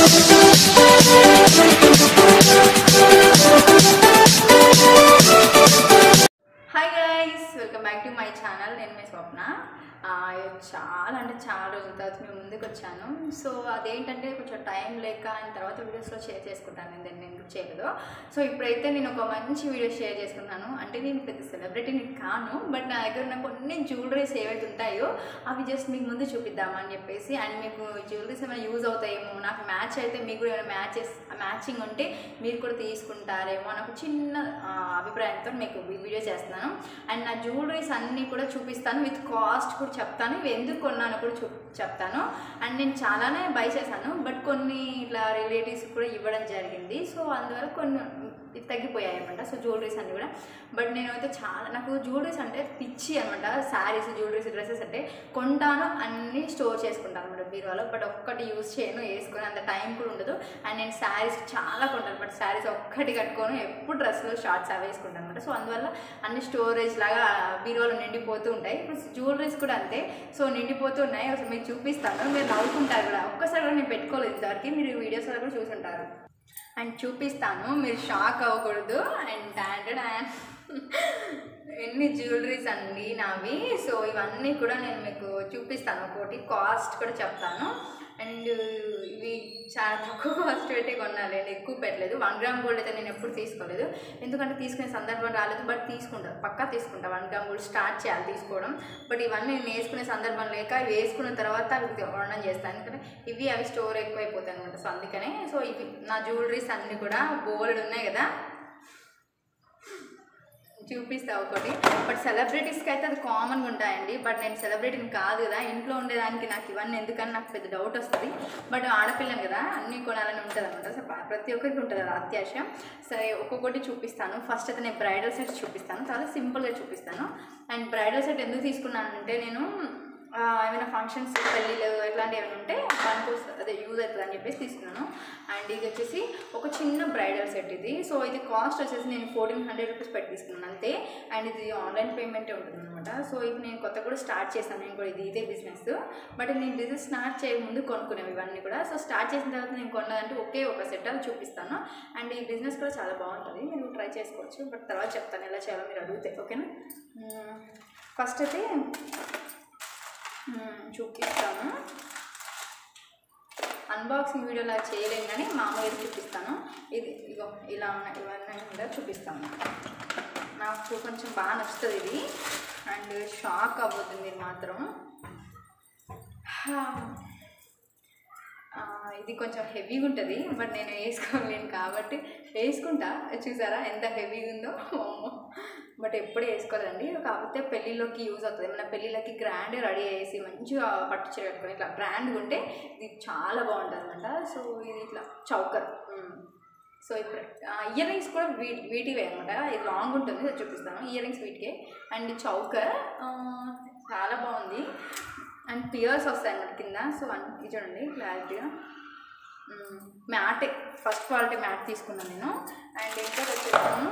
Hi guys welcome back to my channel నేను మీ స్వప్న ఆ, చాలా అంటే చాలా రోజుల తర్వాత మేము ముందుకు వచ్చాను సో అదేంటంటే కొంచెం టైం లేక ఆయన తర్వాత వీడియోస్లో షేర్ చేసుకుంటాను నేను దాన్ని ఎందుకు చేయలేదు సో ఇప్పుడైతే నేను ఒక మంచి వీడియో షేర్ చేసుకుంటాను అంటే నేను పెద్ద సెలబ్రిటీని కాను బట్ నా దగ్గర ఉన్న కొన్ని జ్యువెలరీస్ ఏవైతే ఉంటాయో అవి జస్ట్ మీకు ముందు చూపిద్దామని చెప్పేసి అండ్ మీకు జ్యువెలరీస్ ఏమైనా యూజ్ అవుతాయేమో నాకు మ్యాచ్ అయితే మీకు కూడా ఏమైనా మ్యాచెస్ మ్యాచింగ్ ఉంటే మీరు కూడా తీసుకుంటారేమో అని ఒక చిన్న ఆ, అభిప్రాయంతో మీకు ఈ వీడియో చేస్తున్నాను అండ్ నా జ్యువెలరీస్ అన్నీ కూడా చూపిస్తాను విత్ కాస్ట్ కూడా చెప్తాను ఇవి ఎందుకు కొన్నానో కూడా చూ చెప్తాను అండ్ నేను చాలానే బై చేశాను బట్ కొన్ని ఇట్లా రిలేటివ్స్ కూడా ఇవ్వడం జరిగింది సో అందువల్ల కొన్ని ఇది తగ్గిపోయాయి అనమాట సో జ్యువెలరీస్ అన్నీ కూడా బట్ నేనైతే చాలా నాకు జ్యువెలరీస్ అంటే పిచ్చి అనమాట శారీస్ జ్యువెలరీస్ డ్రెస్సెస్ అంటే కొంటాను అన్నీ స్టోర్ చేసుకుంటాను అనమాట బీరువాలో బట్ ఒక్కటి యూజ్ చేయను వేసుకొని అంత టైం కూడా ఉండదు అండ్ నేను శారీస్ చాలా కొంటాను బట్ శారీస్ ఒక్కటి కట్టుకొని ఎప్పుడు డ్రెస్సులు షార్ట్స్ అవి వేసుకుంటాను అనమాట సో అందువల్ల అన్ని స్టోరేజ్ లాగా బీరువాలో నిండిపోతూ ఉంటాయి ఇప్పుడు జ్యువెలరీస్ కూడా అంతే సో నిండిపోతూ ఉన్నాయి అసలు మీకు చూపిస్తాను మీరు నవ్వుకుంటారు కూడా ఒక్కసారి కూడా నేను పెట్టుకోలేదు ఇంతవరకు మీరు వీడియోస్ కూడా చూసుంటారు అండ్ చూపిస్తాను మీరు షాక్ అవ్వకూడదు అండ్ డాండెడ్ అండ్ ఎన్ని జ్యువెలరీస్ అండి నావి సో ఇవన్నీ కూడా నేను మీకు చూపిస్తాను ఒకటి కాస్ట్ కూడా చెప్తాను అండ్ ఇవి చాలా తక్కువ కాస్ట్ పెట్టి కొనాలండి ఎక్కువ పెట్టలేదు వన్ గ్రామ్ గోల్డ్ అయితే నేను ఎప్పుడు తీసుకోలేదు ఎందుకంటే తీసుకునే సందర్భం రాలేదు బట్ తీసుకుంటా పక్కా తీసుకుంటా వన్ గ్రామ్ గోల్డ్ స్టార్ట్ చేయాలి తీసుకోవడం బట్ ఇవన్నీ నేను వేసుకునే సందర్భం లేక ఇవి వేసుకున్న తర్వాత అవి కొనడం చేస్తాను ఎందుకంటే ఇవి అవి స్టోర్ ఎక్కువైపోతాయి అనమాట సో అందుకనే సో ఇవి నా జ్యువెలరీస్ అన్నీ కూడా బోల్డ్ ఉన్నాయి కదా చూపిస్తా ఒకటి బట్ సెలబ్రిటీస్కి అయితే అది కామన్గా ఉంటాయండి బట్ నేను సెలబ్రిటీని కాదు కదా ఇంట్లో ఉండేదానికి నాకు ఇవన్నీ ఎందుకని నాకు పెద్ద డౌట్ వస్తుంది బట్ ఆడపిల్లని కదా అన్నీ కొనాలని ఉంటుంది అనమాట సో ప- ప్రతి ఒక్కరికి ఉంటుంది అది అత్యాశ సరే ఒక్కొక్కటి చూపిస్తాను ఫస్ట్ అయితే నేను బ్రైడల్ సెట్స్ చూపిస్తాను చాలా సింపుల్గా చూపిస్తాను అండ్ బ్రైడల్ సెట్ ఎందుకు తీసుకున్నానంటే నేను ఆ, ఏమైనా ఫంక్షన్స్ పెళ్ళిళ్ళు ఇట్లాంటివి ఏమైనా ఉంటే దానికోసం అదే యూజ్ అవుతుంది అని చెప్పేసి తీసుకున్నాను అండ్ ఇది వచ్చేసి ఒక చిన్న బ్రైడల్ సెట్ ఇది సో ఇది కాస్ట్ వచ్చేసి నేను ఫోర్టీన్ హండ్రెడ్ రూపీస్ పెట్టి తీసుకున్నాను అంతే అండ్ ఇది ఆన్లైన్ పేమెంటే ఉంటుంది అనమాట సో ఇది నేను కొత్త కూడా స్టార్ట్ చేశాను నేను కూడా ఇది ఇదే బిజినెస్ బట్ నేను బిజినెస్ స్టార్ట్ చేయకముందు కొనుక్కునేవి ఇవన్నీ కూడా సో స్టార్ట్ చేసిన తర్వాత నేను కొన్నదంటే ఒకే ఒక సెట్ అది చూపిస్తాను అండ్ ఈ బిజినెస్ కూడా చాలా బాగుంటుంది మీరు ట్రై చేసుకోవచ్చు బట్ తర్వాత చెప్తాను ఎలా చేయాలో మీరు అడిగితే ఓకేనా ఫస్ట్ అయితే మ్మ్, చూపిస్తాను అన్బాక్సింగ్ వీడియో అలా చేయలేను కానీ మామూలుగా చూపిస్తాను ఇది ఇగో ఇలా ఉన్నాయి ఇవన్నీ కూడా చూపిస్తాను నాకు కొంచెం బాగా నచ్చుతుంది ఇది అండ్ షాక్ అవ్వద్దు మీరు మాత్రం హా. ఆ, ఇది కొంచెం హెవీగా ఉంటుంది బట్ నేను వేసుకోలేను కాబట్టి వేసుకుంటా చూసారా ఎంత హెవీగా ఉందో అమ్మో. బట్ ఎప్పుడు వేసుకోలేదండి కాకపోతే పెళ్ళిళ్ళకి యూజ్ అవుతుంది మన పెళ్ళిళ్ళకి గ్రాండ్ రెడీ చేసి మంచిగా పట్టు చీర కట్టుకొని ఇట్లా బ్రాండ్గా ఉంటే ఇది చాలా బాగుంటుంది అనమాట సో ఇది ఇట్లా చౌకర్ ఉమ్. సో ఇప్పుడు ఇయర్ రింగ్స్ కూడా వీ వీటివే అనమాట ఇది లాంగ్ ఉంటుంది అది చూపిస్తాను ఇయర్ రింగ్స్ వీటికే అండ్ చౌకర్ ఆ, చాలా బాగుంది అండ్ పియర్స్ వస్తాయి అన్నమాట కింద సో అన్- ఇది చూడండి క్లారిటీగా మ్యాటే ఫస్ట్ క్వాలిటీ మ్యాట్ తీసుకున్నాను నేను అండ్ ఇంకా వచ్చేసాను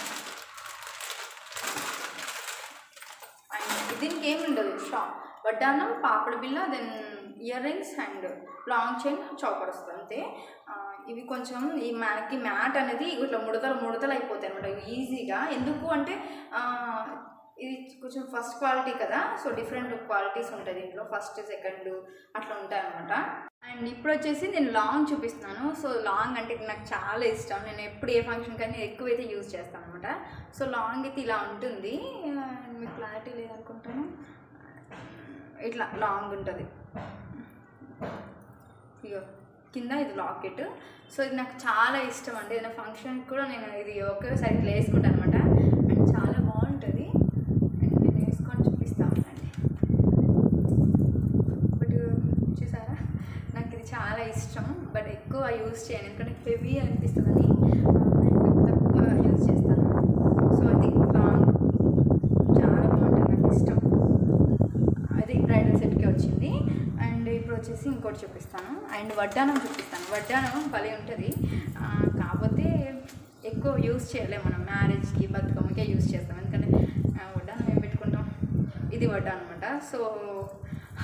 అండ్ దీనికి ఏమి ఉండదు షా వడ్డానం పాపడి బిల్ల then earrings and long chain choker వస్తుంది అంతే ఆ, ఇవి కొంచెం ఈ మనకి మ్యాట్ అనేది ఇట్లా ముడతలు ముడతలు అయిపోతాయి అనమాట ఈజీగా ఎందుకు అంటే ఆ, ఇది కొంచెం ఫస్ట్ క్వాలిటీ కదా సో డిఫరెంట్ క్వాలిటీస్ ఉంటాయి దీంట్లో ఫస్ట్ సెకండ్ అట్లా ఉంటాయి అనమాట అండ్ ఇప్పుడు వచ్చేసి నేను లాంగ్ చూపిస్తున్నాను సో లాంగ్ అంటే నాకు చాలా ఇష్టం నేను ఎప్పుడు ఏ ఫంక్షన్ కానీ ఎక్కువైతే యూజ్ చేస్తాను అనమాట సో లాంగ్ అయితే ఇలా ఉంటుంది ఆ, మీకు క్లారిటీ లేదనుకుంటాను ఇట్లా లాంగ్ ఉంటుంది ఇగో కింద ఇది లాకెట్ సో ఇది నాకు చాలా ఇష్టం అండి ఏదైనా ఫంక్షన్కి కూడా నేను ఇది ఒకేసారి ఇట్లా వేసుకుంటాను అనమాట అండ్ చాలా బాగుంటుంది అండ్ నేను వేసుకొని చూపిస్తాను అండి బట్ చూసారా నాకు ఇది చాలా ఇష్టం బట్ ఎక్కువ యూజ్ చేయను ఎందుకంటే హెవీ అనిపిస్తుందని ఆ, తక్కువ యూజ్ చేస్తాను సో అది లాంగ్ చాలా బాగుంటుంది నాకు ఇష్టం అది బ్రైడల్ సెట్కి వచ్చింది అండ్ ఇప్పుడు వచ్చేసి ఇంకోటి చూపిస్తాను అండ్ వడ్డానం చూపిస్తాను వడ్డానం భలే ఉంటుంది ఆ, కాకపోతే ఎక్కువ యూస్ చేయలేము మనం మ్యారేజ్కి బతుకమ్మకే యూస్ చేస్తాం ఎందుకంటే ఆ, వడ్డానం ఏం పెట్టుకుంటాం ఇది వడ్డా అనమాట సో ఇక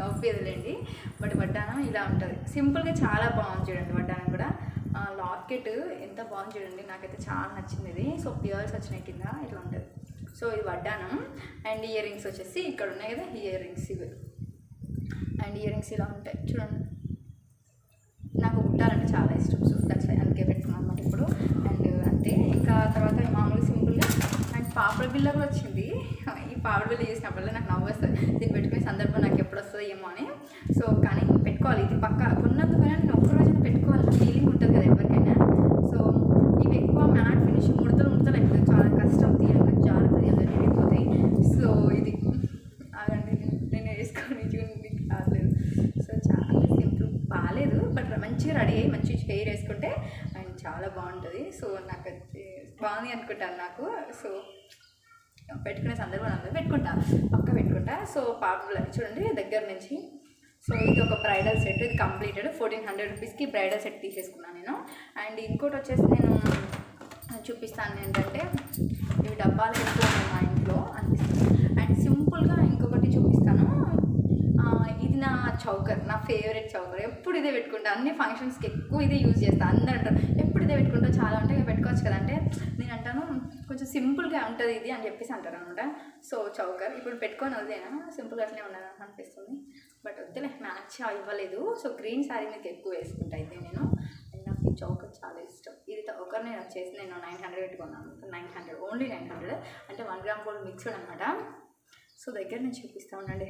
నవ్వులేదండి బట్ వడ్డానం ఇలా ఉంటుంది సింపుల్గా చాలా బాగుంది చూడండి వడ్డానం కూడా లాకెట్ ఎంత బాగుంది చూడండి నాకైతే చాలా నచ్చింది ఇది సో పియర్స్ వచ్చినాయి కింద ఇట్లా ఉంటుంది సో ఇది వడ్డానం అండ్ ఇయర్ రింగ్స్ వచ్చేసి ఇక్కడ ఉన్నాయి కదా ఇయర్ రింగ్స్ ఇవి అండ్ ఇయర్ రింగ్స్ ఇలా ఉంటాయి చూడండి నాకు కుట్టాలంటే చాలా ఇష్టం సో దట్స్ అందుకే పెట్టుకున్నాను అనమాట ఇప్పుడు అండ్ అంతే ఇంకా తర్వాత మామూలు సింపుల్గా అండ్ పాపడ బిల్ల కూడా వచ్చింది ఈ పాపడ బిల్ల చేసినప్పుడల్లా నాకు నవ్వు వస్తుంది దీన్ని పెట్టుకునే సందర్భం నాకు ఎప్పుడు వస్తుంది ఏమో అని సో కానీ పెట్టుకోవాలి ఇది పక్క కొన్నందుకైనా నేను ఒక్క రోజున పెట్టుకోవాలన్న ఫీలింగ్ ఉంటుంది కదా ఎవరికైనా సో ఇవి ఎక్కువ మ్యాట్ ఫినిష్ ముడతలు ముడతలు అయిపోతుంది చాలా కష్టం తీయాలి జాగ్రత్త తీయాలి విడిపోతాయి సో ఇది ఆగండి నేను వేసుకొని చూడండి కాలేదు సో చాలా సింపుల్ బాగాలేదు బట్ మంచిగా రెడీ అయ్యి మంచి హెయిర్ వేసుకుంటే అండ్ చాలా బాగుంటుంది సో నాకు అది బాగుంది అనుకుంటాను నాకు సో పెట్టుకునే సందర్భం అందరూ పెట్టుకుంటా పక్క పెట్టుకుంటా సో పాపలు చూడండి దగ్గర నుంచి సో ఇది ఒక బ్రైడల్ సెట్ ఇది కంప్లీటెడ్ ఫోర్టీన్ హండ్రెడ్ రూపీస్కి బ్రైడల్ సెట్ తీసేసుకున్నాను నేను అండ్ ఇంకోటి వచ్చేసి నేను చూపిస్తాను ఏంటంటే ఇవి డబ్బాలు ఎక్కువ ఉన్నాయి మా ఇంట్లో అనిపిస్తుంది అండ్ సింపుల్గా ఇంకొకటి చూపిస్తాను ఆ, ఇది నా చౌకర్ నా ఫేవరెట్ చౌకర్ ఎప్పుడు ఇదే పెట్టుకుంటా అన్ని ఫంక్షన్స్కి ఎక్కువ ఇదే యూజ్ చేస్తాను అందరూ అంటారు ఎప్పుడు ఇదే పెట్టుకుంటా చాలా అంటే ఇక పెట్టుకోవచ్చు కదా అంటే నేను అంటాను కొంచెం సింపుల్గా ఉంటుంది ఇది అని చెప్పేసి అంటారు అనమాట సో చౌకర్ ఇప్పుడు పెట్టుకొని వదిలేనా సింపుల్గా అట్లే ఉండాలి అనిపిస్తుంది బట్ వద్దులే మ్యాచ్ ఇవ్వలేదు సో గ్రీన్ శారీ మీకు ఎక్కువ వేసుకుంటా అయితే నేను అండ్ నాకు ఈ చౌకర్ చాలా ఇష్టం ఇది చౌకర్ నేను వచ్చేసి నేను నైన్ హండ్రెడ్ పెట్టుకున్నాను nine hundred only nine hundred అంటే వన్ గ్రామ్ గోల్డ్ మిక్స్డ్ అనమాట సో దగ్గర నేను చూపిస్తా ఉండండి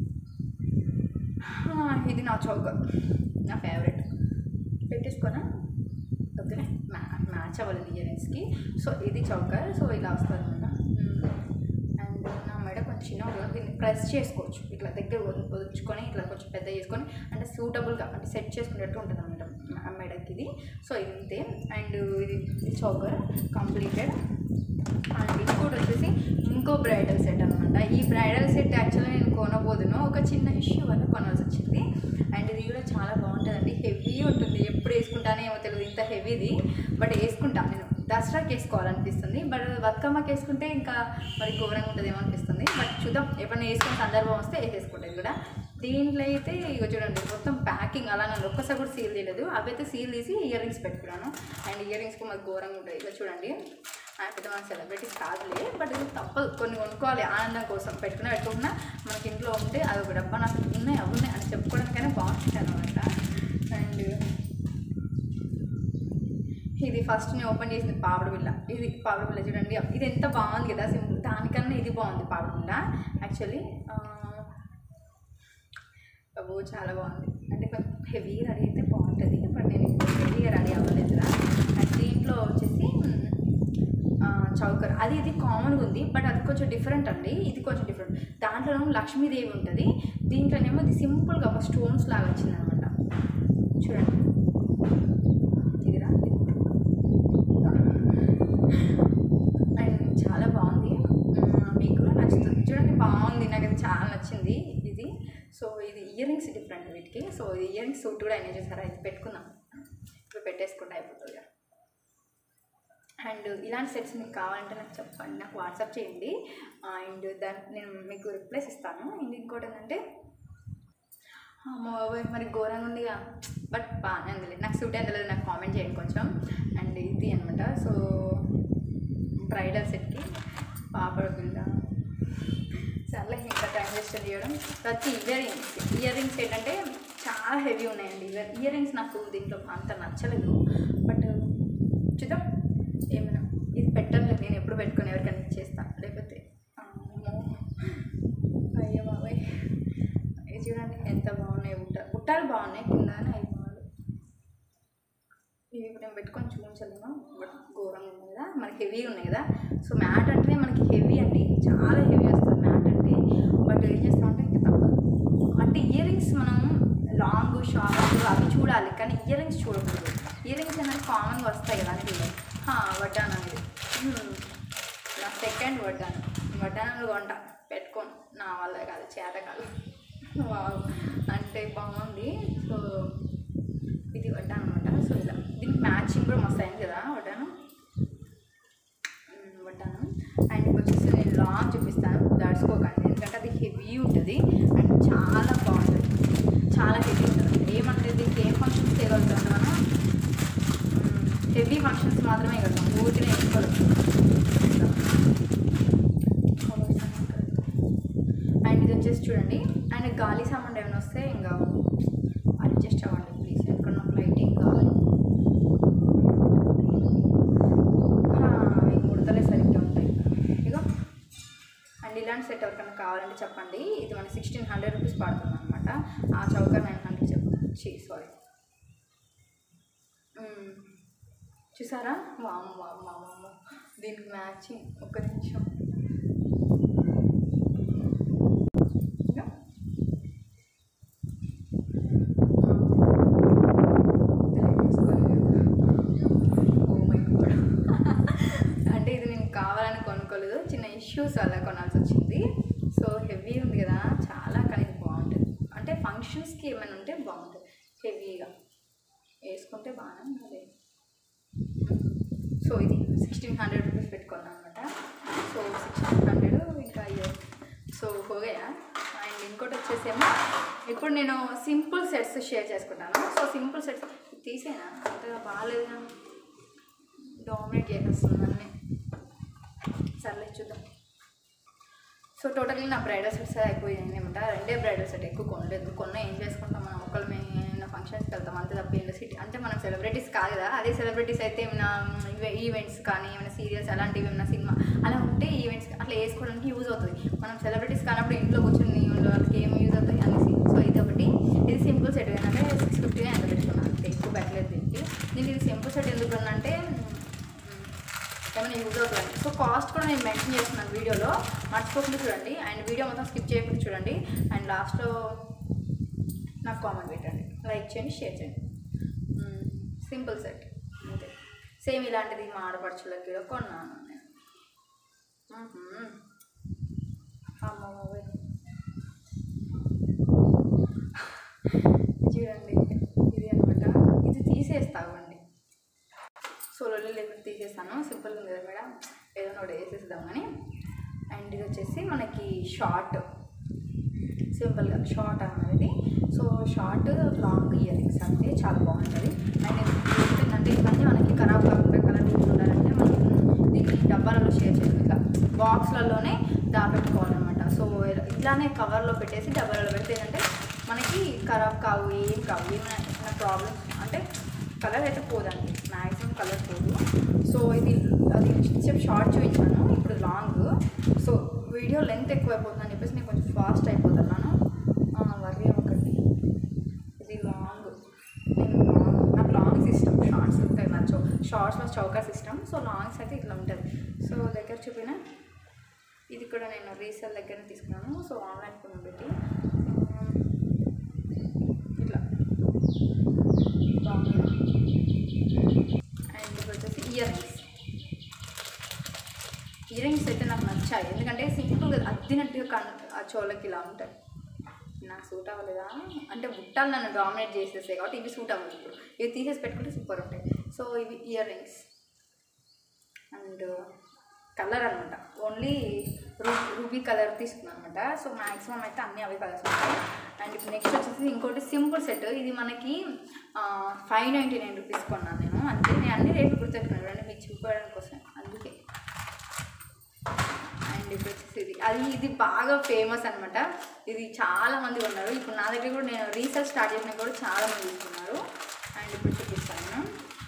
ఆ, ఇది నా చౌకర్ నా ఫేవరెట్ పెట్టేసుకోనా ఓకేనే మ్యా మ్యాచ్ అవ్వలేదు ఇయరింగ్స్కి సో ఇది చౌకర్ సో ఇలా వస్తుంది అనమాట అండ్ నా మెడ కొంచెం చిన్నగా దీన్ని ప్రెస్ చేసుకోవచ్చు ఇట్లా దగ్గర వద- వదులుచుకొని ఇట్లా కొంచెం పెద్ద చేసుకొని అంటే సూటబుల్గా అంటే సెట్ చేసుకునేట్టు ఉంటుంది అనమాట మెడకి ఇది సో ఇది ఇంతే అండ్ ఇది ఇది చౌకర్ కంప్లీటెడ్ అండ్ ఇంకోటి వచ్చేసి ఇంకో బ్రైడల్ సెట్ అనమాట ఈ బ్రైడల్ సెట్ యాక్చువల్గా నేను కొనబోదును ఒక చిన్న ఇష్యూ వల్ల కొనాల్సి వచ్చింది అండ్ ఇది కూడా చాలా బాగుంటుందండి హెవీ ఉంటుంది ఎప్పుడు వేసుకుంటానే ఏమో తెలియదు ఇంత హెవీది బట్ వేసుకుంటాను నేను దసరాకి వేసుకోవాలనిపిస్తుంది బట్ బతుకమ్మకి వేసుకుంటే ఇంకా మరి ఘోరంగా ఉంటుందేమో అనిపిస్తుంది బట్ చూద్దాం ఎప్పుడైనా వేసుకునే సందర్భం వస్తే వేసేసుకుంటాను ఇది కూడా దీంట్లో అయితే ఇక చూడండి మొత్తం ప్యాకింగ్ అలా నన్ను ఒక్కసారి కూడా సీల్ తీయలేదు అవి అయితే సీల్ తీసి ఇయర్ రింగ్స్ పెట్టుకున్నాను అండ్ ఇయర్ రింగ్స్కి మాకు ఘోరంగా ఉంటాయి ఇక చూడండి ఆ పెద్ద మన సెలబ్రిటీస్ కాదులే బట్ ఇది తప్పదు కొన్ని కొనుక్కోవాలి ఆనందం కోసం పెట్టుకుని పెట్టుకున్నా మనకి ఇంట్లో ఉంటే అది ఒక డబ్బా నాకు ఉన్నాయి అవి ఉన్నాయి అని చెప్పుకోవడానికైనా బాగుంటుంది అనమాట అండ్ ఇది ఫస్ట్ నేను ఓపెన్ చేసింది పాపడ బిల్ల ఇది పాపడ బిల్ల చూడండి ఇది ఎంత బాగుంది కదా సింపుల్ దానికన్నా ఇది బాగుంది పాపడ బిల్ల యాక్చువల్లీ అబ్బో చాలా బాగుంది అంటే కొంచెం హెవీ రెడీ అయితే బాగుంటుంది బట్ నేను ఇప్పుడు హెవీగా రెడీ అవ్వలేదురా అండ్ దీంట్లో వచ్చేసి ఆ, చౌకర్ అది ఇది కామన్గా ఉంది బట్ అది కొంచెం డిఫరెంట్ అండి ఇది కొంచెం డిఫరెంట్ దాంట్లోనేమో లక్ష్మీదేవి ఉంటుంది దీంట్లోనేమో ఇది సింపుల్గా ఒక స్టోన్స్ లాగా వచ్చింది అనమాట చూడండి ఇదిరా అండ్ చాలా బాగుంది మ్మ్, మీకు కూడా నచ్చుతుంది చూడండి బాగుంది నాకు అది చాలా నచ్చింది ఇది సో ఇది ఇయర్ రింగ్స్ డిఫరెంట్ వీటికి సో ఇది ఇయర్ రింగ్స్ సూట్ కూడా ఎంజాయ్ చేశారా ఇది పెట్టుకుందాం ఇప్పుడు పెట్టేసుకుంటే అయిపోతుంది కదా అండ్ ఇలాంటి సెట్స్ మీకు కావాలంటే నాకు చెప్పండి నాకు వాట్సాప్ చేయండి అండ్ దాన్ని నేను మీకు రిప్లేస్ ఇస్తాను అండ్ ఇంకోటి ఏంటంటే అమ్మో బాబోయ్ మరి ఘోరంగా ఉందిగా బట్ బాగానే ఉందిలే నాకు సూట్ ఎంత లేదు నాకు కామెంట్ చేయండి కొంచెం అండ్ ఇది అనమాట సో బ్రైడల్ సెట్కి పాపడ పిల్ల సర్లే ఇంకా టైం వేస్ట్ చేయడం ప్రతి ఇయర్ రింగ్స్ ఇయర్ రింగ్స్ ఏంటంటే చాలా హెవీ ఉన్నాయండి ఇయర్ ఇయర్ రింగ్స్ నాకు దీంట్లో అంత నచ్చలేదు బట్ చూద్దాం ఏమైనా ఇది పెట్టలేదు నేను ఎప్పుడు పెట్టుకొని ఎవరికైనా ఇచ్చేస్తాను లేకపోతే అమ్మో అయ్యో బాబాయ్ ఇది చూడండి ఎంత బాగున్నాయి బుట్టాలు బుట్టాలు బాగున్నాయి కింద అవి బాగాలి ఇవి ఇప్పుడు నేను పెట్టుకొని చూపించలేము బట్ ఘోరంగా ఉంది కదా మనకి హెవీ ఉన్నాయి కదా సో మ్యాట్ అంటేనే మనకి హెవీ అండి చాలా హెవీ వస్తుంది మ్యాట్ అంటే బట్ ఏం చేస్తామంటే ఇంకా తప్పదు అంటే ఇయర్ రింగ్స్ మనం లాంగ్ షార్ట్ అవి చూడాలి కానీ ఇయర్ రింగ్స్ చూడకూడదు ఇయర్ రింగ్స్ అనేది కామన్గా వస్తాయి కదా అంటే వడ్డాను అనేది హ్మ్. నా సెకండ్ వడ్డాను వడ్డాను కొంట పెట్టుకోను నా వల్ల కాదు చేత కాదు వావ్ అంటే బాగుంది సో ఇది వడ్డాను అనమాట సో ఇలా దీనికి మ్యాచింగ్ కూడా మస్తు అయింది కదా వడ్డాను మ్మ్, వడ్డాను అండ్ ఇప్పుడు వచ్చేసి నేను లాంగ్ చూపిస్తాను దడుచుకోకండి ఎందుకంటే అది హెవీ ఉంటుంది అండ్ చాలా బాగుంటుంది మాత్రమే కడతాం ఊరికే వేసుకోవడం అండ్ ఇది వచ్చేసి చూడండి అండ్ గాలి సామాన్ ఏమైనా వస్తే ఇంకా అడ్జస్ట్ అవ్వండి ప్లీజ్ ఎందుకంటే నాకు లైటింగ్ కావాలి ఆ, ఈ ముడతలే సరిగ్గా ఉంటాయి ఇగో అండ్ ఇలాంటి సెట్ ఎవరికైనా కావాలంటే చెప్పండి ఇది మనకి సిక్స్టీన్ హండ్రెడ్ రూపీస్ పడుతుంది అనమాట ఆ చౌకర్ నైన్ హండ్రెడ్ చెప్పి సారీ చూసారా వామ్ వామ్ వామ్ దీనికి మ్యాచింగ్ ఒక్క నిమిషం ఇగో. Oh my God. అంటే ఇది నేను కావాలని కొనుక్కోలేదు చిన్న ఇష్యూస్ వల్ల కొనాల్సి వచ్చింది సో హెవీ ఉంది కదా చాలా కానీ ఇది బాగుంటుంది అంటే ఫంక్షన్స్కి ఏమైనా ఉంటే బాగుంటుంది హెవీగా వేసుకుంటే బాగానే ఉంటుంది సో ఇది సిక్స్టీన్ హండ్రెడ్ రూపీస్ పెట్టుకున్నాను అనమాట సో సిక్స్టీన్ హండ్రెడ్ ఇంకా అయ్యో సో హోగయా అండ్ ఇంకోటి వచ్చేసేమో ఇప్పుడు నేను సింపుల్ సెట్స్ షేర్ చేసుకుంటాను సో సింపుల్ సెట్స్ తీసేనా అంతగా బాగాలేదు డామినేట్ చేసేస్తుంది అన్నీ సర్లే చూద్దాం సో టోటల్గా నా బ్రైడల్ సెట్స్ అయిపోయింది అనమాట రెండే బ్రైడల్ సెట్ ఎక్కువ కొనలేదు కొన్న ఏం చేసుకుంటాం మనం ఒకళ్ళు మేము ఫంక్షన్స్కి వెళ్తాం అంతే తప్ప ఏం సిటీ అంటే మనం సెలబ్రిటీస్ కాదు కదా అదే సెలబ్రిటీస్ అయితే ఏమైనా ఈవెంట్స్ కానీ ఏమైనా సీరియల్స్ అలాంటివి ఏమైనా సినిమా అలా ఉంటే ఈవెంట్స్ అట్లా వేసుకోవడానికి యూజ్ అవుతుంది మనం సెలబ్రిటీస్ కానప్పుడు ఇంట్లో కూర్చొని ఉండే వాళ్ళకి ఏం యూజ్ అవుతాయి అనేసి సో ఇది ఒకటి ఇది సింపుల్ సెట్ ఏంటంటే సిక్స్ ఫిఫ్టీ ఎంత పెట్టుకున్నాను అంతే ఎక్కువ పెట్టలేదు దీనికి నేను ఇది సింపుల్ సెట్ ఎందుకు అంటే ఏమైనా యూజ్ అవుతుంది సో కాస్ట్ కూడా నేను మెన్షన్ చేస్తున్నాను వీడియోలో మర్చిపోకుండా చూడండి అండ్ వీడియో మొత్తం స్కిప్ చేయకుండా చూడండి అండ్ లాస్ట్లో నాకు కామెంట్ పెట్టండి లైక్ చేయండి షేర్ చేయండి సింపుల్ సెట్ అంతే సేమ్ ఇలాంటిది మా ఆడపడుచులకి కూడా కొన్నాను నేను మ్మ్హ్మ్. అమ్మ బాబోయ్. చూడండి ఇది అనమాట ఇది తీసేస్తామండి సో లొల్లి లేకుండా తీసేస్తాను సింపుల్గా ఉంది కదా మేడం ఏదైనా ఒకటి వేసేద్దాం కానీ అండ్ ఇది వచ్చేసి మనకి షార్ట్ సింపుల్గా షార్ట్ అనేది so short long earrings అంటే చాలా బాగుంటుంది అండ్ ఏంటంటే ఇవన్నీ మనకి ఖరాబ్ కాకుండా కలర్ ఉండాలంటే మనం దీన్ని డబ్బాలలో షేర్ చేయాలి ఇట్లా బాక్స్లలోనే దాపెట్టుకోవాలన్నమాట సో ఇలా- ఇట్లానే కవర్లో పెట్టేసి డబ్బాలలో పెడితే ఏంటంటే మనకి ఖరాబ్ కావు ఏం కావు ఏమైనా ప్రాబ్లమ్స్ అంటే కలర్ అయితే పోదండి మ్యాక్సిమం కలర్ పోదు సో ఇది అది చెప్పి షార్ట్ చూపించాను ఇప్పుడు లాంగ్ సో వీడియో లెంత్ ఎక్కువ అయిపోతుందని చెప్పేసి నేను కొంచెం ఫాస్ట్ అయిపోతున్నాను వర్రీ ఒకటి ఇది లాంగ్ నేను లాంగ్ నాకు లాంగ్స్ ఇష్టం షార్ట్స్ ఉంటాయి నచ్చో షార్ట్స్లో చౌకర్స్ ఇష్టం సో లాంగ్స్ అయితే ఇట్లా ఉంటుంది సో దగ్గర చూపిన ఇది కూడా నేను రీసేల్ దగ్గర తీసుకున్నాను సో ఆన్లైన్ కొన్ని పెట్టి ఉమ్, ఇట్లా బాగుంది అండ్ ఇది వచ్చేసి ఇయర్ రింగ్స్ ఇయర్ రింగ్స్ అయితే నాకు నచ్చాయి ఎందుకంటే సింపుల్గా అద్దినట్టుగా కన్ ఆ చోళ్ళకి ఇలా ఉంటాయి నాకు సూట్ అవ్వలేదా అంటే బుట్టాలు నన్ను డామినేట్ చేసేసాయి కాబట్టి ఇవి సూట్ అవ్వదు ఇప్పుడు ఇవి తీసేసి పెట్టుకుంటే సూపర్ ఉంటాయి సో ఇవి ఇయర్ రింగ్స్ అండ్ కలర్ అనమాట ఓన్లీ రూ రూబీ కలర్ తీసుకున్నాను అనమాట సో మ్యాక్సిమం అయితే అన్ని అవే కలర్స్ ఉంటాయి అండ్ ఇప్పుడు నెక్స్ట్ వచ్చేసి ఇంకోటి సింపుల్ సెట్ ఇది మనకి ఫైవ్ నైంటీ నైన్ రూపీస్ కొన్నాను నేను అంతే నేను అన్ని రేట్లు గుర్తుపెట్టుకున్నాను అంటే మీకు చూపించడం కోసం అందుకే అండ్ ఇప్పుడు వచ్చేసి ఇది అది ఇది బాగా ఫేమస్ అనమాట ఇది చాలా మంది ఉన్నారు ఇప్పుడు నా దగ్గర కూడా నేను రీసెర్చ్ స్టార్ట్ చేసిన కూడా చాలా మంది తీసుకున్నారు అండ్ ఇప్పుడు చూపిస్తాను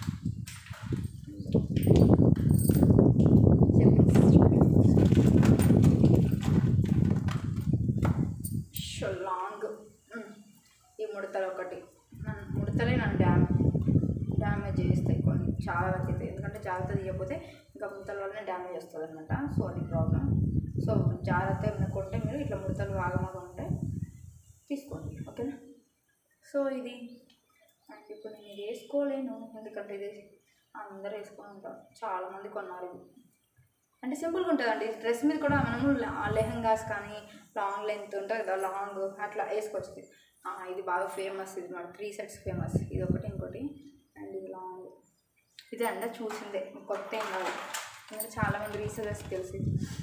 షో లాంగ్ ఈ ముడతలు ఒకటి నన్ను ముడతలే నన్ను డ్యామ్ డ్యామేజ్ చేస్తాయి కొన్ని చాలా వరకు అయితే ఎందుకంటే జాగ్రత్త తీయకపోతే ఇంకా ముడతల వల్లనే డ్యామేజ్ వస్తుంది అనమాట సో అది ప్రాబ్లం సో జాగ్రత్త ఏమైనా కొంటే మీరు ఇట్లా ముడతలు వాగమాగా ఉంటే తీసుకోండి ఓకేనా సో ఇది అండ్ ఇప్పుడు నేను ఇది వేసుకోలేను ఎందుకంటే ఇది అందరూ వేసుకొని ఉంటారు చాలామంది కొన్నారు ఇది అంటే సింపుల్గా ఉంటుందండి డ్రెస్ మీద కూడా మనము లా- లెహంగాస్ కానీ లాంగ్ లెంత్ ఉంటుంది కదా లాంగ్ అట్లా వేసుకోవచ్చు ఇది. ఆ, ఇది బాగా ఫేమస్ ఇది మన త్రీ సెట్స్ ఫేమస్ ఇది ఒకటి ఇంకోటి అండ్ ఇది లాంగ్ ఇది అంద చూసిందే కొత్త ఏం కాదు ఇంకా చాలామంది రీసెలర్స్ తెలిసి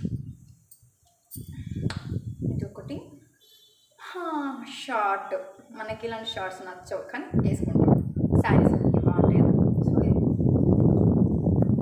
ఇది ఒకటి షార్ట్ మనకి ఇలాంటి షార్ట్స్ నచ్చవు కానీ వేసుకుంటాం శారీస్ బాగుంటాయి కదా సో ఇది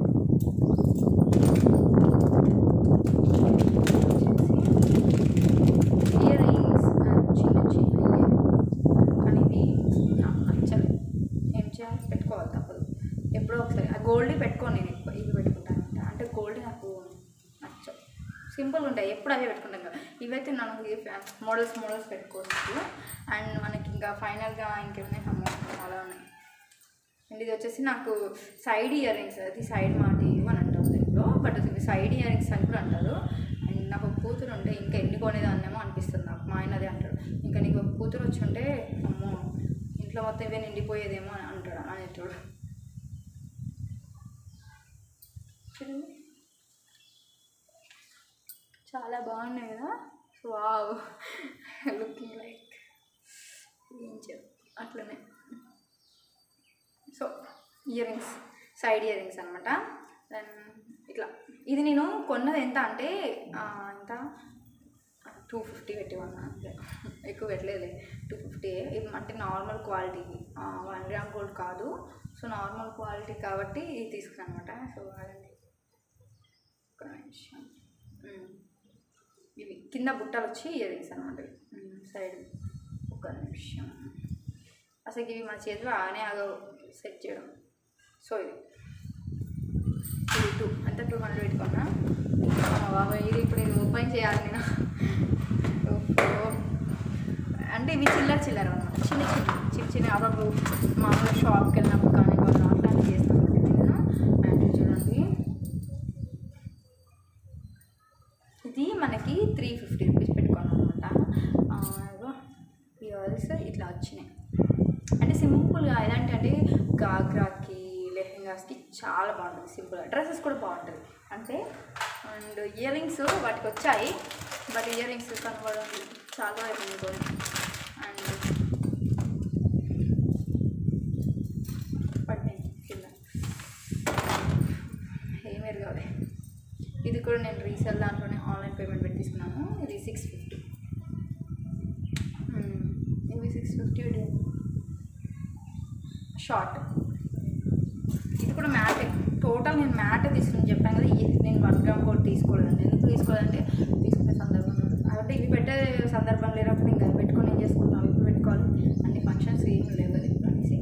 గోల్డ్ పెట్టుకోను నేను ఎక్కువ ఇవి పెట్టుకుంటాను అనమాట అంటే గోల్డ్ నాకు నచ్చవు సింపుల్గా ఉంటాయి ఎప్పుడు అవే పెట్టుకుంటాం కదా ఇవైతే నాకు మోడల్స్ మోడల్స్ పెట్టుకోవచ్చు అండ్ మనకి ఇంకా ఫైనల్గా ఇంకేమైనా అమౌంట్ చాలా ఉన్నాయి అండ్ ఇది వచ్చేసి నాకు సైడ్ ఇయర్ రింగ్స్ అది సైడ్ మాటి అని అంటారు దీంట్లో బట్ ఇది సైడ్ ఇయర్ రింగ్స్ అని కూడా అంటారు అండ్ నాకు ఒక కూతురు ఉంటే ఇంకా ఎన్ని కొనేదాన్నేమో అనిపిస్తుంది నాకు మా ఆయన అదే అంటాడు ఇంకా నీకు ఒక కూతురు వచ్చి ఉంటే అమ్మో ఇంట్లో మొత్తం ఇవే నిండిపోయేదేమో అని అంటాడు అనేటోడు చూడండి చాలా బాగున్నాయి కదా వావ్ లుకింగ్ లైక్ ఏం చెప్ అట్లనే so earrings side earrings అనమాట దెన్ ఇట్లా ఇది నేను కొన్నది ఎంత అంటే ఆ, ఎంత టూ ఫిఫ్టీ పెట్టి కొన్నా అంతే ఎక్కువ పెట్టలేదు టూ ఫిఫ్టీ ఇది అంటే normal quality one gram gold కాదు సో నార్మల్ క్వాలిటీ కాబట్టి ఇది తీసుకున్నాను అనమాట సో అదండి ఒక నిమిషం ఉమ్. ఇవి కింద బుట్టలు వచ్చి ఇయర్ రింగ్స్ అనమాట సైడ్ ఒక నిమిషం అసలు ఇవి మన చేతిలో ఆనే ఆగవు సెట్ చేయడం సో ఇది ఇది టూ అంటే టూ హండ్రెడ్ పెట్టుకున్నా బాబా ఇది ఇప్పుడు ఇది ఓపెన్ చేయాలి నేను ఓహో. అంటే ఇవి చిల్లర చిల్లర అనమాట చిన్న చిన్న చిన్న చిన్న అప్పుడు మామూలుగా షాప్కి వెళ్ళినప్పుడు కానీ వాళ్ళు అట్లాంటివి చేస్తాను నేను అండ్ ఇది చూడండి ఇది మనకి త్రీ ఫిఫ్టీ రూపీస్ పెట్టుకున్నాం అనమాట ఇయర్స్ ఇట్లా వచ్చినాయి అంటే సింపుల్గా ఎలాంటి అంటే గాగ్రాకి లెహెంగాస్కి చాలా బాగుంటుంది సింపుల్గా డ్రెస్సెస్ కూడా బాగుంటుంది అంటే అండ్ ఇయర్ రింగ్స్ వాటికి వచ్చాయి బట్ ఇయర్ రింగ్స్ కనబడడం చాలా అయిపోయింది కొని అండ్ పడినాయి కింద ఏమీ ఎరగాలి ఇది కూడా నేను రీసేల్ దాంట్లోనే ఆన్లైన్ పేమెంట్ పెట్టి తీసుకున్నాను ఇది సిక్స్ ఫిఫ్టీ ఇవి సిక్స్ ఫిఫ్టీ షార్ట్ ఇది కూడా మ్యాటే టోటల్ నేను మ్యాటే తీసుకుని చెప్పాను కదా ఈ- నేను వన్ గ్రామ్ కూడా తీసుకోలేదండి ఎందుకు తీసుకోలేదంటే తీసుకునే సందర్భం లేదు. కాబట్టి ఇవి పెట్టే సందర్భం లేనప్పుడు ఇంకా పెట్టుకొని ఏం చేసుకుంటాం ఇప్పుడు పెట్టుకోవాలి అన్ని ఫంక్షన్స్ ఏమి లేవు కదా ఇప్పుడు అనేసి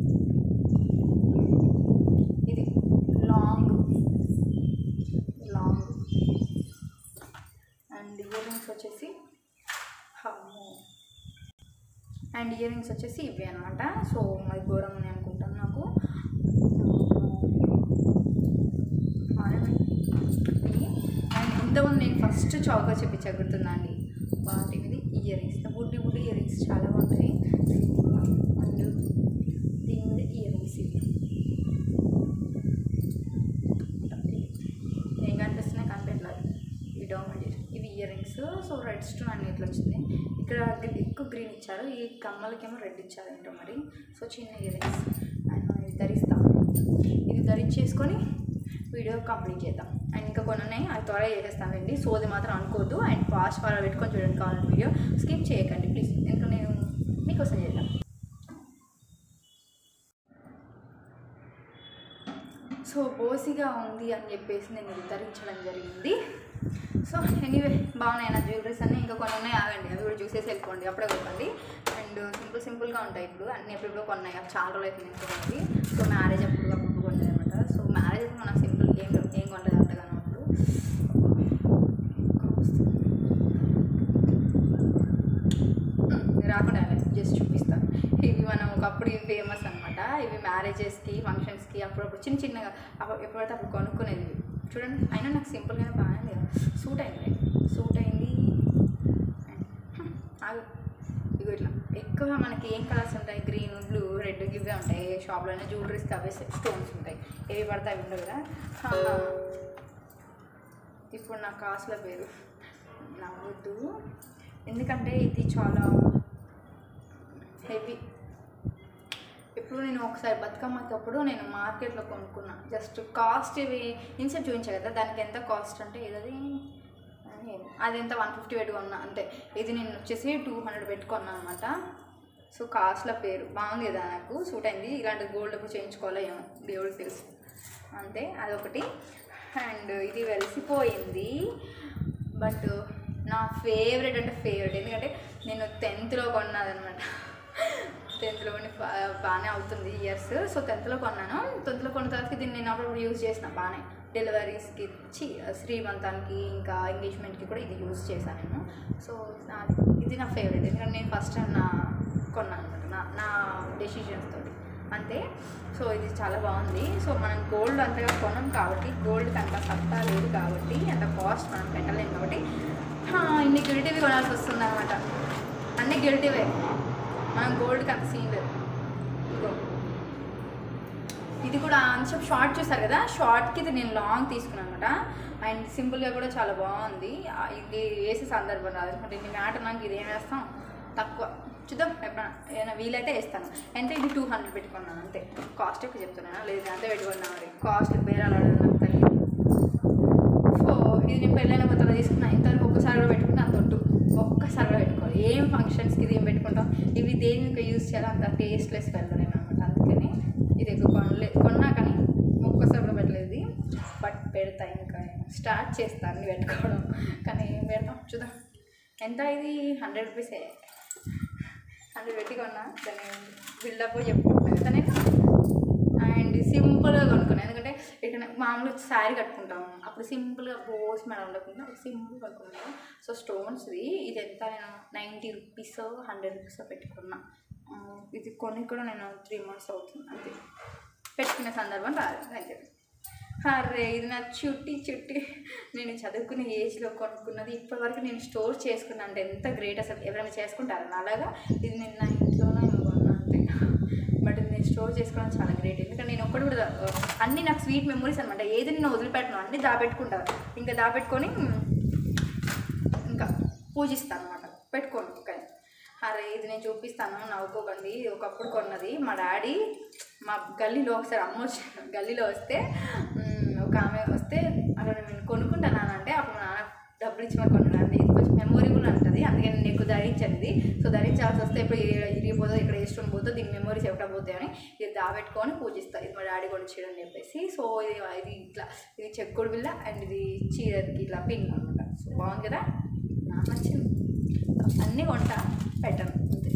ఇది long long and earrings వచ్చేసి హమ్మో అండ్ ఇయర్ రింగ్స్ వచ్చేసి ఇవి అనమాట సో మరి ఘోరం అని అనుకుంటాను నాకు అండ్ ఇంతకుముందు నేను ఫస్ట్ చౌక చెప్పించా గుర్తుందా అండి వాటి మీద ఇయర్ రింగ్స్ బుడ్డి బుడ్డి ఇయర్ రింగ్స్ చాలా బాగుంటాయి అండ్ దీని మీద ఇయర్ రింగ్స్ ఇవి ఏం కనిపిస్తున్నాయి కనిపించలేదు ఇవి డౌన్ ఇవి earrings so red stone అని ఇట్లా వచ్చింది ఇక్కడ గ్రీ- ఎక్కువ గ్రీన్ ఇచ్చారు ఈ కమ్మలకేమో రెడ్ ఇచ్చారు ఏంటో మరి సో చిన్న ఇయర్ రింగ్స్ అండ్ మనం ఇది ధరిస్తాం ఇది ధరించేసుకొని వీడియో కంప్లీట్ చేద్దాం అండ్ ఇంకా కొన్ని ఉన్నాయి అవి త్వరగా చేసేస్తానండి సోది మాత్రం అనుకోవద్దు అండ్ ఫాస్ట్ ఫాలో పెట్టుకొని చూడండి కావాలంటే వీడియో స్కిప్ చేయకండి ప్లీజ్ ఎందుకంటే నేను మీకోసం చేద్దాం సో బోసిగా ఉంది అని చెప్పేసి నేను ఇది ధరించడం జరిగింది సో ఎనీవే బాగున్నాయి నా జ్యువెలరీస్ అన్నీ ఇంకా కొన్ని ఉన్నాయి ఆగండి అవి కూడా చూసేసి వెళ్ళిపోండి అప్పుడే కొనండి అండ్ సింపుల్ సింపుల్గా ఉంటాయి ఇప్పుడు అన్ని ఎప్పుడెప్పుడో కొన్నాయి అవి చాలా రోజులు అయితే నేను కొన్నది సో మ్యారేజ్ అప్పుడు అప్పుడు కొన్నాయి అనమాట సో మ్యారేజ్ అప్పుడు మనం సింపుల్ ఏం ఏం కొంటుంది అంతగానో అప్పుడు రాకుండా జస్ట్ చూపిస్తాను ఇవి మనం ఒకప్పుడు ఇవి ఫేమస్ అనమాట ఇవి మ్యారేజెస్కి ఫంక్షన్స్కి అప్పుడప్పుడు చిన్న చిన్నగా అప్పుడు ఎప్పుడైతే అప్పుడు కొనుక్కునేది ఇవి. చూడండి అయినా నాకు సింపుల్గానే బాగుంది సూట్ అయింది సూట్ అయింది And, హ్మ్, ఆగు ఇగో ఇట్లా ఎక్కువ మనకి ఏం కలర్స్ ఉంటాయి గ్రీన్ బ్లూ రెడ్ ఇవే ఉంటాయి ఏ షాప్లోనే జ్యువెలరీస్కి అవే స్టోన్స్ ఉంటాయి ఏవి పడితే అవి ఉండవు కదా హా, హా. ఇప్పుడు నా కాసుల పేరు నవ్వద్దు ఎందుకంటే ఇది చాలా హెవీ ఇప్పుడు నేను ఒకసారి బతుకమ్మకి అప్పుడు నేను మార్కెట్లో కొనుక్కున్నా జస్ట్ కాస్ట్ ఇవి ఇన్సెట్ చూపించా కదా దానికి ఎంత కాస్ట్ అంటే ఏదది అది ఎంత వన్ ఫిఫ్టీ పెట్టుకున్నా అంతే ఇది నేను వచ్చేసి టూ హండ్రెడ్ పెట్టుకున్నా అనమాట సో కాస్ట్ల పేరు బాగుంది కదా నాకు సూట్ అయింది ఇలాంటి గోల్డ్ ఎప్పుడు చేయించుకోవాలో ఏమో దేవుడికి తెలుసు అంతే అదొకటి అండ్ ఇది వెలిసిపోయింది బట్ నా ఫేవరెట్ అంటే ఫేవరెట్ ఎందుకంటే నేను టెన్త్లో కొన్నదనమాట టెన్త్లో కొన్ని బాగానే అవుతుంది ఇయర్స్ సో టెన్త్లో కొన్నాను టెన్త్లో కొన్న తర్వాత దీన్ని నేను అప్పుడు యూజ్ చేసిన బాగానే డెలివరీస్కి చి శ్రీమంతానికి ఇంకా ఎంగేజ్మెంట్కి కూడా ఇది యూజ్ చేశాను నేను సో నా ఇది నా ఫేవరెట్ ఎందుకంటే నేను ఫస్ట్ టైం నా కొన్నాను అనమాట నా నా డెసిషన్స్ తోటి అంతే సో ఇది చాలా బాగుంది సో మనం గోల్డ్ అంతగా కొనం కాబట్టి గోల్డ్కి అంత సత్తా లేదు కాబట్టి అంత కాస్ట్ మనం పెట్టలేము కాబట్టి హా, ఇన్ని గిల్టీవి కొనాల్సి వస్తుంది అనమాట అన్ని గిల్టీవే మనం గోల్డ్కి అంత సీన్ లేదు ఇదిగో ఇది కూడా అంశం షార్ట్ చూసారు కదా షార్ట్కి ఇది నేను లాంగ్ తీసుకున్నాను అనమాట అండ్ సింపుల్గా కూడా చాలా బాగుంది ఆ, ఇది వేసే సందర్భం రాదు ఎందుకంటే ఇది మ్యాటర్ నాకు ఇది ఏం వేస్తాం తక్కువ చూద్దాం ఎప్పుడైనా ఏదైనా వీలైతే వేస్తాను ఎంత ఇది టూ హండ్రెడ్ పెట్టుకున్నాను అంతే కాస్ట్ ఎక్కువ చెప్తున్నాను లేదు అంతే పెట్టుకున్నాను మరి కాస్ట్ వేరే అడగడం నాకు తెలియదు సో ఇది నేను పెళ్ళైన కొత్తలో తీసుకున్నా ఇంతవరకు ఒక్కసారి కూడా పెట్టుకున్నా అంత ఒట్టు ఒక్కసారి కూడా పెట్టుకోవాలి ఏం ఫంక్షన్స్కి ఇది ఏం పెట్టుకుంటాం ఇవి దేనికి యూజ్ చేయాలో అంత టేస్ట్లెస్ వెళ్ళలేను అనమాట అందుకని ఇది ఎక్కువ కొనలే కొన్నా కానీ ఒక్కసారి కూడా పెట్టలేదు ఇది. బట్ పెడతా ఇంకా స్టార్ట్ చేస్తా అన్ని పెట్టుకోవడం కానీ ఏం పెడతాం చూద్దాం ఎంత ఇది హండ్రెడ్ రూపీసే హండ్రెడ్ పెట్టి కొన్నా దాన్ని బిల్డప్ చెప్పుకుంటున్నాను కదా నేను అండ్ సింపుల్గా కొనుక్కున్నాను ఎందుకంటే ఇక్కడ మామూలు శారీ కట్టుకుంటాము అప్పుడు సింపుల్గా బోస్ మేడం ఉండకుండా సింపుల్ కట్టుకున్నాను సో స్టోన్స్ది ఇది ఎంత నేను నైంటీ రూపీస్ హండ్రెడ్ రూపీస్ పెట్టుకున్నా ఆ, ఇది కొని కూడా నేను త్రీ మంత్స్ అవుతుంది అంతే పెట్టుకునే సందర్భం రాదు అంతే అరే ఇది నా చుట్టి చుట్టి నేను చదువుకునే ఏజ్లో కొనుక్కున్నది ఇప్పటివరకు నేను స్టోర్ చేసుకున్నా అంటే ఎంత గ్రేట్ అసలు ఎవరైనా చేసుకుంటారా అలాగా ఇది నేను నా ఇంట్లోనే కొన్నా అంతే బట్ నేను స్టోర్ చేసుకోవడం చాలా గ్రేట్ ఎందుకంటే నేను ఒక్కటి కూడా దా- అన్నీ నాకు స్వీట్ మెమరీస్ అనమాట ఏది నేను వదిలిపెట్టను అన్నీ దాపెట్టుకుంటాను ఇంకా దాపెట్టుకొని ఇంకా పూజిస్తాను అనమాట పెట్టుకోండి ఇంకా అరే ఇది నేను చూపిస్తాను నవ్వుకోకండి ఇది ఒకప్పుడు కొన్నది మా డాడీ మా గల్లీలో ఒకసారి అమ్మ వచ్చి గల్లీలో వస్తే మ్, ఒక ఆమె వస్తే అక్కడ నేను కొనుక్కుంటాను అంటే అప్పుడు నాన్న డబ్బులు ఇచ్చి మరి కొన్నాను ఇది కొంచెం మెమొరబుల్ అంటుంది అందుకని నేను ఎక్కువ ధరించాను ఇది సో ధరించాల్సి వస్తే ఇప్పుడు ఏ- ఇరిగిపోతుందో ఇక్కడ వేసుకొని పోతుందో దీని మెమరీస్ ఎక్కడ పోతాయని ఇది దాబెట్టుకొని పూజిస్తారు ఇది మా డాడీ కొని చేయడం చెప్పేసి సో ఇది ఇది ఇట్లా ఇది చెక్కుడు బిల్ల అండ్ ఇది చీరకి ఇట్లా పిన్ అనమాట సో బాగుంది కదా నాకు నచ్చింది అన్నీ కొంట పెట్టను అంతే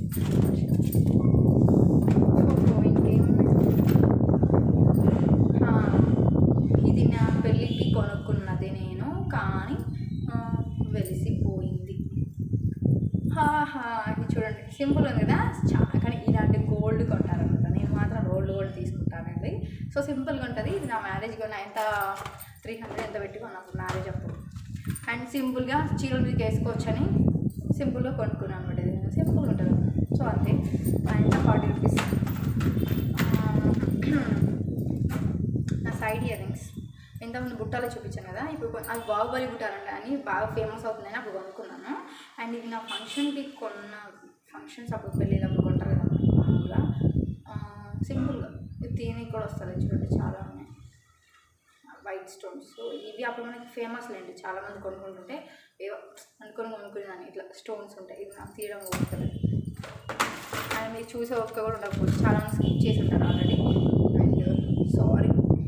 సో ఇంకేమున్నాయి ఆ, ఇది నా పెళ్ళికి కొనుక్కున్నది నేను కానీ ఆ, వెలిసిపోయింది హాహా ఇది చూడండి సింపుల్ ఉంది కదా చాలా కానీ ఇలాంటి గోల్డ్ కొంటారనమాట నేను మాత్రం రోల్డ్ గోల్డ్ తీసుకుంటానండి సో సింపుల్గా ఉంటుంది ఇది నా మ్యారేజ్ కొన్న ఎంత త్రీ హండ్రెడ్ ఎంత పెట్టి కొన్నప్పుడు మ్యారేజ్ అప్పుడు అండ్ సింపుల్గా చీరల మీదకి వేసుకోవచ్చని సింపుల్గా కొనుక్కున్నాను అనమాట ఇది నేను సింపుల్గా ఉంటుంది సో అంతే ఎంత ఫార్టీ రూపీస్ నా సైడ్ ఇయర్ రింగ్స్ ఇంతకుముందు బుట్టాలో చూపించాను కదా ఇప్పుడు కొన్- అవి బాహుబలి బుట్టాలంట అని బాగా ఫేమస్ అవుతుందని అప్పుడు కొనుక్కున్నాను అండ్ ఇవి నా ఫంక్షన్కి కొన్న ఫంక్షన్స్ అప్పుడు పెళ్ళిళ్ళప్పుడు కొంటారు కదా మామూలుగా ఆ, సింపుల్గా ఇది తీయనికి కూడా వస్తుంది చూడండి చాలా ఉన్నాయి వైట్ స్టోన్స్ సో ఇవి అప్పుడు మనకి ఫేమస్ లేండి చాలా మంది కొనుక్కుంటుంటే ఏవో అనుకొని కొనుక్కునేదాన్ని ఇట్లా స్టోన్స్ ఉంటాయి ఇది నాకు తీయడం వస్తుంది అండ్ మీరు చూసే ఒక్క కూడా ఉండకపోవచ్చు చాలా మంది స్కిప్ చేసి ఉంటారు ఆల్రెడీ అండ్ సారీ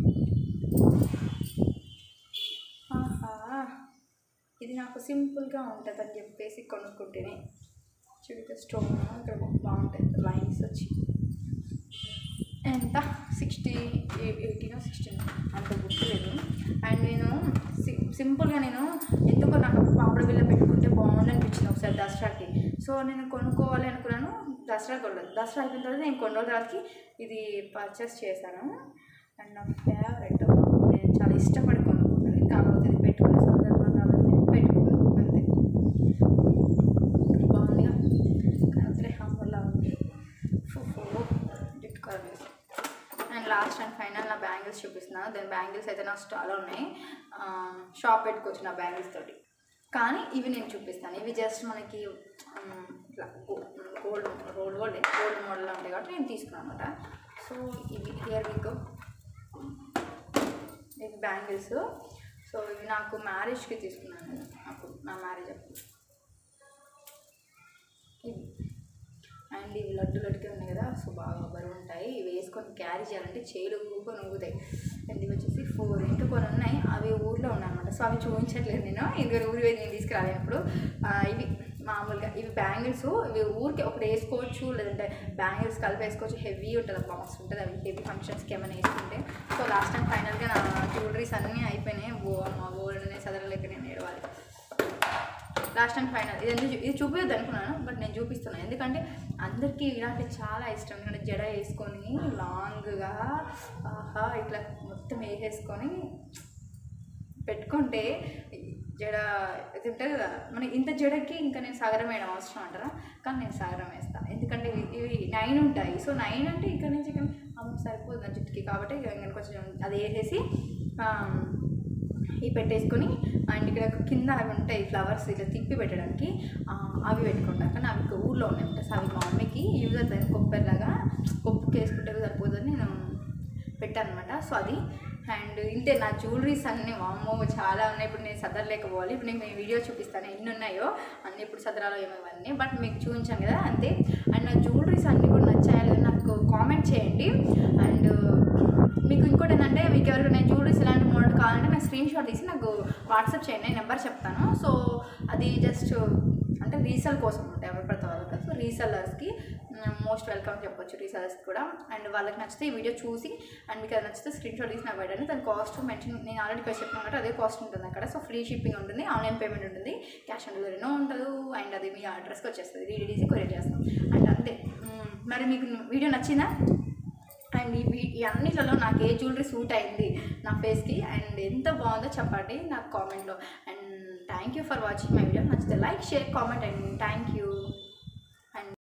ఆహా ఇది నాకు సింపుల్గా ఉంటుంది అని చెప్పేసి కొనుక్కుంటేనే చూడితే స్టోన్ ఇక్కడ బాగుంటాయి లైన్స్ వచ్చి ఎంత సిక్స్టీ ఎయిటీనో సిక్స్టీన్ అంత గుర్తులేదు అండ్ నేను సి సింపుల్గా నేను ఎందుకో నాకు పాపడ బిల్ల పెట్టుకుంటే బాగుంది అనిపించింది ఒకసారి దసరాకి సో నేను కొనుక్కోవాలి అనుకున్నాను దసరా కొనలేదు దసరా అయిపోయిన తర్వాత నేను కొన్ని రోజుల తర్వాతకి ఇది పర్చేస్ చేశాను అండ్ నా ఫేవరెట్ నేను చాలా ఇష్టపడి కొనుక్కున్నాను కాకపోతే ఇది పెట్టుకునే సందర్భం కాబట్టి నేను పెట్టుకున్నాను అంతే బాగుందిగా కానీ హమ్మల్లా ఉంది టిట్కాలు అండ్ లాస్ట్ అండ్ ఫైనల్ నా బ్యాంగిల్స్ చూపిస్తున్నాను దాని బ్యాంగిల్స్ అయితే నాకు చాలా ఉన్నాయి ఆ, షాప్ పెట్టుకోవచ్చు నా బ్యాంగిల్స్ తోటి కానీ ఇవి నేను చూపిస్తాను ఇవి జస్ట్ మనకి ఉమ్, ఇట్లా gold gold gold gold model ఉంటాయి కాబట్టి నేను తీసుకున్నాను అనమాట సో ఇవి హియర్ విక్ ఇవి బ్యాంగిల్స్ సో ఇవి నాకు మ్యారేజ్కి తీసుకున్నాను నేను అప్పుడు నా మ్యారేజ్ అప్పుడు ఇవి అండ్ ఇవి లడ్డు లడ్డుకే ఉన్నాయి కదా సో బాగా బరువు ఉంటాయి ఇవి వేసుకొని క్యారీ చేయాలంటే చేలు ఊకొని ఊగుతాయి అండ్ ఇవి వచ్చేసి ఫోర్ ఇంటూ కొన్ని ఉన్నాయి అవి ఊర్లో ఉన్నాయి అనమాట సో అవి చూపించట్లేదు నేను ఇది ఊరి వెళ్ళి నేను తీసుకురాలేనప్పుడు ఆ, ఇవి మామూలుగా ఇవి బ్యాంగిల్స్ ఇవి ఊరికి ఒకటి వేసుకోవచ్చు లేదంటే బ్యాంగిల్స్ కలిపి వేసుకోవచ్చు హెవీ ఉంటుంది అబ్బా మస్తు ఉంటుంది అవి హెవీ ఫంక్షన్స్కి ఏమైనా వేసుకుంటే సో లాస్ట్ టైం ఫైనల్గా నా జ్యువెలరీస్ అన్నీ అయిపోయినాయి బో మా బోల్డ్నే చదవలేక నేను ఏడవాలి లాస్ట్ అండ్ ఫైనల్ ఇది ఎందుకు చూ- ఇది చూపించద్దు అనుకున్నాను బట్ నేను చూపిస్తున్నాను ఎందుకంటే అందరికీ ఇలాంటి చాలా ఇష్టం ఎందుకంటే జడ వేసుకొని లాంగ్గా ఆహా ఇట్లా మొత్తం వేసేసుకొని పెట్టుకుంటే జడ ఇది ఉంటుంది కదా మన ఇంత జడకి ఇంకా నేను సాగరం వేయడం అవసరం అంటారా కానీ నేను సాగరం వేస్తాను ఎందుకంటే ఇవి ఇవి నైన్ ఉంటాయి సో నైన్ అంటే ఇక్కడ నుంచి ఇక్కడ అమ్మ సరిపోదు నా జుట్టుకి కాబట్టి ఇక నేను కొంచెం అది వేసేసి ఆ, ఇవి పెట్టేసుకొని అండ్ ఇక్కడ కింద అవి ఉంటాయి ఫ్లవర్స్ ఇట్లా తిప్పి పెట్టడానికి ఆ, అవి పెట్టుకుంటా కానీ అవి ఇంకా ఊర్లో ఉన్నాయి ఉంటాయి సో అవి మా మమ్మీకి యూజ్ అవుతుంది కొబ్బరిలాగా కొప్పుకి వేసుకుంటే సరిపోతుంది నేను పెట్టాను అనమాట సో అది అండ్ ఇంతే నా జ్యువెలరీస్ అన్నీ అమ్మో చాలా ఉన్నాయి ఇప్పుడు నేను సదరలేకపోవాలి ఇప్పుడు నేను ఈ వీడియో చూపిస్తాను ఎన్ని ఉన్నాయో అన్నీ ఇప్పుడు సదరాలో ఏమో ఇవన్నీ బట్ మీకు చూపించాను కదా అంతే అండ్ నా జ్యువెలరీస్ అన్నీ కూడా నచ్చాయో లేదో నాకు కామెంట్ చేయండి అండ్ మీకు ఇంకోటి ఏంటంటే మీకు ఎవరికైనా జ్యువెలరీస్ ఇలాంటి మోడల్ కావాలంటే నాకు స్క్రీన్ షాట్ తీసి నాకు వాట్సాప్ చేయండి నేను నెంబర్ చెప్తాను సో అది జస్ట్ అంటే రీసెల్ కోసం ఉంటాయి ఎవరు పడితే వాళ్ళకి సో రీసెల్లర్స్కి మోస్ట్ వెల్కమ్ చెప్పొచ్చు రీసెల్లర్స్కి కూడా అండ్ వాళ్ళకి నచ్చితే ఈ వీడియో చూసి అండ్ మీకు అది నచ్చితే స్క్రీన్ షాట్ తీసి నాకు పెట్టండి దాని కాస్ట్ మెన్షన్ నేను ఆల్రెడీ ఇక్కడ చెప్పాను కాబట్టి అదే కాస్ట్ ఉంటుంది అక్కడ సో ఫ్రీ షిప్పింగ్ ఉంటుంది ఆన్లైన్ పేమెంట్ ఉంటుంది క్యాష్ ఆన్ డెలివరీనో ఉండదు అండ్ అది మీ అడ్రస్కి వచ్చేస్తుంది డీడీసీ కొరియర్ చేస్తాం అండ్ అంతే మ్మ్. మరి మీకు వీడియో నచ్చిందా అండ్ ఈ వీ- ఈ అన్నిట్లలో నాకు ఏ జ్యువెలరీ సూట్ అయింది నా ఫేస్కి అండ్ ఎంత బాగుందో చెప్పండి నాకు కామెంట్లో and thank you for watching my video నచ్చితే like share comment and thank you